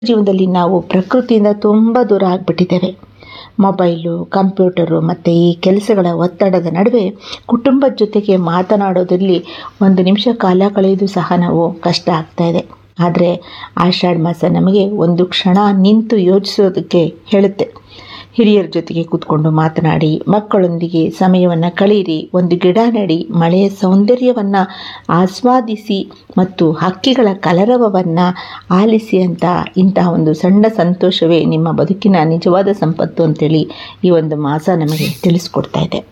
ಜೀವನದಲ್ಲಿ ನಾವು ಪ್ರಕೃತಿಯಿಂದ ತುಂಬ ದೂರ ಆಗಿಬಿಟ್ಟಿದ್ದೇವೆ ಮೊಬೈಲು ಕಂಪ್ಯೂಟರು ಮತ್ತು ಈ ಕೆಲಸಗಳ ಒತ್ತಡದ ನಡುವೆ ಕುಟುಂಬದ ಜೊತೆಗೆ ಮಾತನಾಡೋದ್ರಲ್ಲಿ ಒಂದು ನಿಮಿಷ ಕಾಲ ಕಳೆಯೋದು ಸಹ ನಾವು ಕಷ್ಟ ಆಗ್ತಾಯಿದೆ ಆದರೆ ಆಷಾಢ ಮಾಸ ನಮಗೆ ಒಂದು ಕ್ಷಣ ನಿಂತು ಯೋಚಿಸೋದಕ್ಕೆ ಹೇಳುತ್ತೆ ಹಿರಿಯರ ಜೊತೆಗೆ ಕೂತ್ಕೊಂಡು ಮಾತನಾಡಿ ಮಕ್ಕಳೊಂದಿಗೆ ಸಮಯವನ್ನು ಕಳೆಯಿರಿ ಒಂದು ಗಿಡ ನೆಡಿ ಮಳೆಯ ಸೌಂದರ್ಯವನ್ನು ಆಸ್ವಾದಿಸಿ ಮತ್ತು ಹಕ್ಕಿಗಳ ಕಲರವವನ್ನು ಆಲಿಸಿ ಅಂತ ಇಂತಹ ಒಂದು ಸಣ್ಣ ಸಂತೋಷವೇ ನಿಮ್ಮ ಬದುಕಿನ ನಿಜವಾದ ಸಂಪತ್ತು ಅಂತೇಳಿ ಈ ಒಂದು ಮಾಸ ನಮಗೆ ತಿಳಿಸ್ಕೊಡ್ತಾ ಇದೆ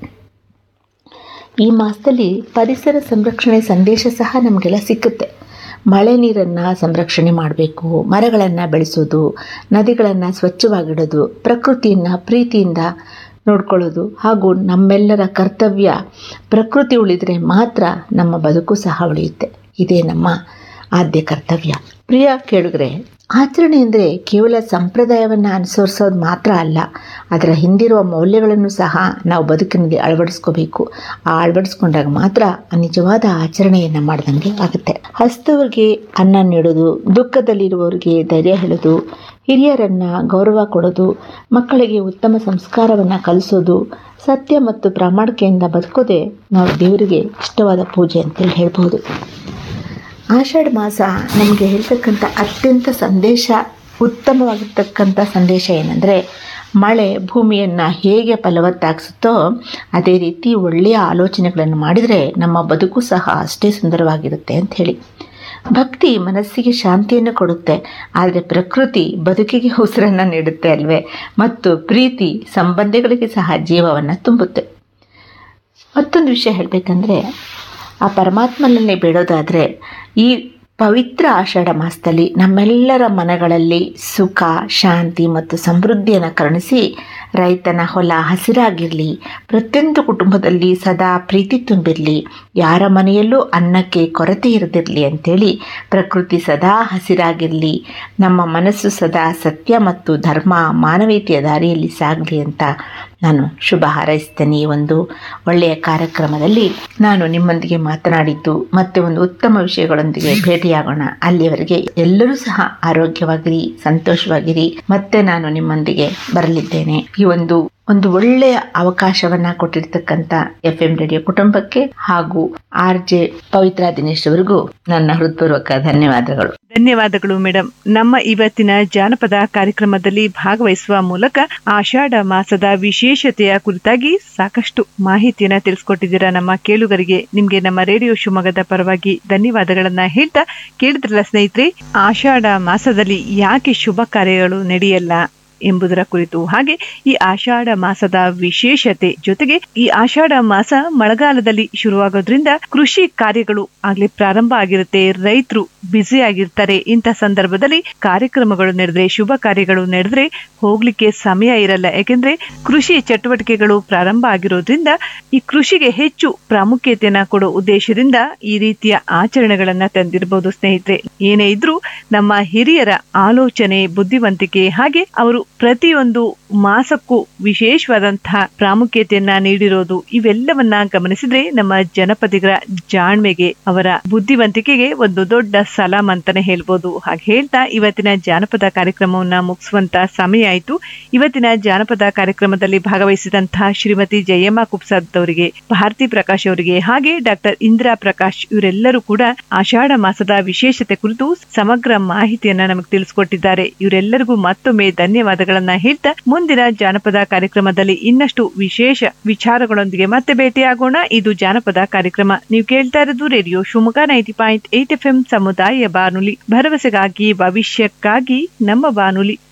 ಈ ಮಾಸದಲ್ಲಿ ಪರಿಸರ ಸಂರಕ್ಷಣೆ ಸಂದೇಶ ಸಹ ನಮಗೆಲ್ಲ ಸಿಕ್ಕುತ್ತೆ ಮಳೆ ನೀರನ್ನು ಸಂರಕ್ಷಣೆ ಮಾಡಬೇಕು ಮರಗಳನ್ನು ಬೆಳೆಸೋದು ನದಿಗಳನ್ನು ಸ್ವಚ್ಛವಾಗಿಡೋದು ಪ್ರಕೃತಿಯನ್ನು ಪ್ರೀತಿಯಿಂದ ನೋಡ್ಕೊಳ್ಳೋದು ಹಾಗೂ ನಮ್ಮೆಲ್ಲರ ಕರ್ತವ್ಯ ಪ್ರಕೃತಿ ಉಳಿದರೆ ಮಾತ್ರ ನಮ್ಮ ಬದುಕು ಸಹ ಉಳಿಯುತ್ತೆ ಇದೇ ನಮ್ಮ ಆದ್ಯ ಕರ್ತವ್ಯ ಪ್ರಿಯ ಕೇಳಿದ್ರೆ ಆಚರಣೆ ಅಂದರೆ ಕೇವಲ ಸಂಪ್ರದಾಯವನ್ನು ಅನುಸರಿಸೋದು ಮಾತ್ರ ಅಲ್ಲ ಅದರ ಹಿಂದಿರುವ ಮೌಲ್ಯಗಳನ್ನು ಸಹ ನಾವು ಬದುಕಿನಲ್ಲಿ ಅಳವಡಿಸ್ಕೋಬೇಕು ಆ ಅಳವಡಿಸ್ಕೊಂಡಾಗ ಮಾತ್ರ ನಿಜವಾದ ಆಚರಣೆಯನ್ನು ಮಾಡ್ದಂಗೆ ಆಗುತ್ತೆ ಹಸ್ತವ್ರಿಗೆ ಅನ್ನ ನೀಡೋದು ದುಃಖದಲ್ಲಿರುವವರಿಗೆ ಧೈರ್ಯ ಹೇಳೋದು ಹಿರಿಯರನ್ನು ಗೌರವ ಕೊಡೋದು ಮಕ್ಕಳಿಗೆ ಉತ್ತಮ ಸಂಸ್ಕಾರವನ್ನು ಕಲಿಸೋದು ಸತ್ಯ ಮತ್ತು ಪ್ರಾಮಾಣಿಕೆಯಿಂದ ಬದುಕೋದೇ ನಾವು ದೇವರಿಗೆ ಇಷ್ಟವಾದ ಪೂಜೆ ಅಂತೇಳಿ ಹೇಳ್ಬೋದು ಆಷಾಢ ಮಾಸ ನಮಗೆ ಹೇಳ್ತಕ್ಕಂಥ ಅತ್ಯಂತ ಸಂದೇಶ ಉತ್ತಮವಾಗಿರ್ತಕ್ಕಂಥ ಸಂದೇಶ ಏನಂದರೆ ಮಳೆ ಭೂಮಿಯನ್ನು ಹೇಗೆ ಫಲವತ್ತಾಗಿಸುತ್ತೋ ಅದೇ ರೀತಿ ಒಳ್ಳೆಯ ಆಲೋಚನೆಗಳನ್ನು ಮಾಡಿದರೆ ನಮ್ಮ ಬದುಕು ಸಹ ಅಷ್ಟೇ ಸುಂದರವಾಗಿರುತ್ತೆ ಅಂತ ಹೇಳಿ ಭಕ್ತಿ ಮನಸ್ಸಿಗೆ ಶಾಂತಿಯನ್ನು ಕೊಡುತ್ತೆ ಆದರೆ ಪ್ರಕೃತಿ ಬದುಕಿಗೆ ಉಸಿರನ್ನು ನೀಡುತ್ತೆ ಅಲ್ವೇ ಮತ್ತು ಪ್ರೀತಿ ಸಂಬಂಧಗಳಿಗೆ ಸಹ ಜೀವವನ್ನು ತುಂಬುತ್ತೆ ಮತ್ತೊಂದು ವಿಷಯ ಹೇಳಬೇಕಂದ್ರೆ ಆ ಪರಮಾತ್ಮನನ್ನೇ ಬೇಡೋದಾದರೆ ಈ ಪವಿತ್ರ ಆಷಾಢ ಮಾಸದಲ್ಲಿ ನಮ್ಮೆಲ್ಲರ ಮನಗಳಲ್ಲಿ ಸುಖ ಶಾಂತಿ ಮತ್ತು ಸಮೃದ್ಧಿಯನ್ನು ಕರುಣಿಸಿ ರೈತನ ಹೊಲ ಹಸಿರಾಗಿರಲಿ ಪ್ರತಿಯೊಂದು ಕುಟುಂಬದಲ್ಲಿ ಸದಾ ಪ್ರೀತಿ ತುಂಬಿರಲಿ ಯಾರ ಮನೆಯಲ್ಲೂ ಅನ್ನಕ್ಕೆ ಕೊರತೆ ಇರದಿರಲಿ ಅಂಥೇಳಿ ಪ್ರಕೃತಿ ಸದಾ ಹಸಿರಾಗಿರಲಿ ನಮ್ಮ ಮನಸ್ಸು ಸದಾ ಸತ್ಯ ಮತ್ತು ಧರ್ಮ ಮಾನವೀಯತೆಯ ದಾರಿಯಲ್ಲಿ ಸಾಗಲಿ ಅಂತ ನಾನು ಶುಭ ಹಾರೈಸ್ತೇನೆ ಈ ಒಂದು ಒಳ್ಳೆಯ ಕಾರ್ಯಕ್ರಮದಲ್ಲಿ ನಾನು ನಿಮ್ಮೊಂದಿಗೆ ಮಾತನಾಡಿದ್ದು ಮತ್ತೆ ಒಂದು ಉತ್ತಮ ವಿಷಯಗಳೊಂದಿಗೆ ಭೇಟಿಯಾಗೋಣ ಅಲ್ಲಿಯವರೆಗೆ ಎಲ್ಲರೂ ಸಹ ಆರೋಗ್ಯವಾಗಿರಿ ಸಂತೋಷವಾಗಿರಿ ಮತ್ತೆ ನಾನು ನಿಮ್ಮೊಂದಿಗೆ ಬರಲಿದ್ದೇನೆ ಈ ಒಂದು ಒಂದು ಒಳ್ಳೆಯ ಅವಕಾಶವನ್ನ ಕೊಟ್ಟಿರ್ತಕ್ಕಂಥ ಎಫ್ ಎಂ ರೇಡಿಯೋ ಕುಟುಂಬಕ್ಕೆ ಹಾಗೂ ಆರ್ ಜೆ ಪವಿತ್ರ ದಿನೇಶ್ ಅವರಿಗೂ ನನ್ನ ಹೃತ್ಪೂರ್ವಕ ಧನ್ಯವಾದಗಳು ಧನ್ಯವಾದಗಳು ಮೇಡಮ್ ನಮ್ಮ ಇವತ್ತಿನ ಜಾನಪದ ಕಾರ್ಯಕ್ರಮದಲ್ಲಿ ಭಾಗವಹಿಸುವ ಮೂಲಕ ಆಷಾಢ ಮಾಸದ ವಿಶೇಷತೆಯ ಕುರಿತಾಗಿ ಸಾಕಷ್ಟು ಮಾಹಿತಿಯನ್ನ ತಿಳಿಸ್ಕೊಟ್ಟಿದ್ದೀರಾ ನಮ್ಮ ಕೇಳುಗರಿಗೆ ನಿಮ್ಗೆ ನಮ್ಮ ರೇಡಿಯೋ ಶಿವಮೊಗ್ಗದ ಪರವಾಗಿ ಧನ್ಯವಾದಗಳನ್ನ ಹೇಳ್ತಾ ಕೇಳಿದ್ರಲ್ಲ ಸ್ನೇಹಿತರೆ ಆಷಾಢ ಮಾಸದಲ್ಲಿ ಯಾಕೆ ಶುಭ ಕಾರ್ಯಗಳು ನಡೆಯಲ್ಲ ಎಂಬುದರ ಕುರಿತು ಹಾಗೆ ಈ ಆಷಾಢ ಮಾಸದ ವಿಶೇಷತೆ ಜೊತೆಗೆ ಈ ಆಷಾಢ ಮಾಸ ಮಳೆಗಾಲದಲ್ಲಿ ಶುರುವಾಗೋದ್ರಿಂದ ಕೃಷಿ ಕಾರ್ಯಗಳು ಆಗ್ಲೇ ಪ್ರಾರಂಭ ಆಗಿರುತ್ತೆ ರೈತರು ಬ್ಯುಸಿ ಆಗಿರ್ತಾರೆ ಇಂಥ ಸಂದರ್ಭದಲ್ಲಿ ಕಾರ್ಯಕ್ರಮಗಳು ನಡೆದ್ರೆ ಶುಭ ಕಾರ್ಯಗಳು ನಡೆದ್ರೆ ಹೋಗ್ಲಿಕ್ಕೆ ಸಮಯ ಇರಲ್ಲ ಯಾಕೆಂದ್ರೆ ಕೃಷಿ ಚಟುವಟಿಕೆಗಳು ಪ್ರಾರಂಭ ಆಗಿರೋದ್ರಿಂದ ಈ ಕೃಷಿಗೆ ಹೆಚ್ಚು ಪ್ರಾಮುಖ್ಯತೆಯನ್ನ ಕೊಡೋ ಉದ್ದೇಶದಿಂದ ಈ ರೀತಿಯ ಆಚರಣೆಗಳನ್ನ ತಂದಿರಬಹುದು ಸ್ನೇಹಿತರೆ ಏನೇ ಇದ್ರೂ ನಮ್ಮ ಹಿರಿಯರ ಆಲೋಚನೆ ಬುದ್ಧಿವಂತಿಕೆ ಹಾಗೆ ಅವರು ಪ್ರತಿಯೊಂದು ಮಾಸಕ್ಕೂ ವಿಶೇಷವಾದಂತಹ ಪ್ರಾಮುಖ್ಯತೆಯನ್ನ ನೀಡಿರೋದು ಇವೆಲ್ಲವನ್ನ ಗಮನಿಸಿದ್ರೆ ನಮ್ಮ ಜನಪದಿಗರ ಜಾಣ್ಮೆಗೆ ಅವರ ಬುದ್ಧಿವಂತಿಕೆಗೆ ಒಂದು ದೊಡ್ಡ ಸಲಾಂ ಅಂತಾನೆ ಹೇಳ್ಬೋದು ಹಾಗೆ ಹೇಳ್ತಾ ಇವತ್ತಿನ ಜಾನಪದ ಕಾರ್ಯಕ್ರಮವನ್ನ ಮುಗಿಸುವಂತ ಸಮಯ ಆಯ್ತು ಇವತ್ತಿನ ಜಾನಪದ ಕಾರ್ಯಕ್ರಮದಲ್ಲಿ ಭಾಗವಹಿಸಿದಂತಹ ಶ್ರೀಮತಿ ಜಯಮ್ಮ ಕುಪ್ಸಾದ್ ಅವರಿಗೆ ಭಾರತಿ ಪ್ರಕಾಶ್ ಅವರಿಗೆ ಹಾಗೆ ಡಾಕ್ಟರ್ ಇಂದಿರಾ ಪ್ರಕಾಶ್ ಇವರೆಲ್ಲರೂ ಕೂಡ ಆಷಾಢ ಮಾಸದ ವಿಶೇಷತೆ ಕುರಿತು ಸಮಗ್ರ ಮಾಹಿತಿಯನ್ನ ನಮಗೆ ತಿಳಿಸ್ಕೊಟ್ಟಿದ್ದಾರೆ ಇವರೆಲ್ಲರಿಗೂ ಮತ್ತೊಮ್ಮೆ ಧನ್ಯವಾದಗಳನ್ನ ಹೇಳ್ತಾ ಮುಂದಿನ ಜಾನಪದ ಕಾರ್ಯಕ್ರಮದಲ್ಲಿ ಇನ್ನಷ್ಟು ವಿಶೇಷ ವಿಚಾರಗಳೊಂದಿಗೆ ಮತ್ತೆ ಭೇಟಿಯಾಗೋಣ ಇದು ಜಾನಪದ ಕಾರ್ಯಕ್ರಮ ನೀವು ಕೇಳ್ತಾ ಇರೋದು radio Shivamogga ninety point eight FM ಎಂ ಸಮುದಾಯ ಬಾನುಲಿ ಭರವಸೆಗಾಗಿ ಭವಿಷ್ಯಕ್ಕಾಗಿ ನಮ್ಮ ಬಾನುಲಿ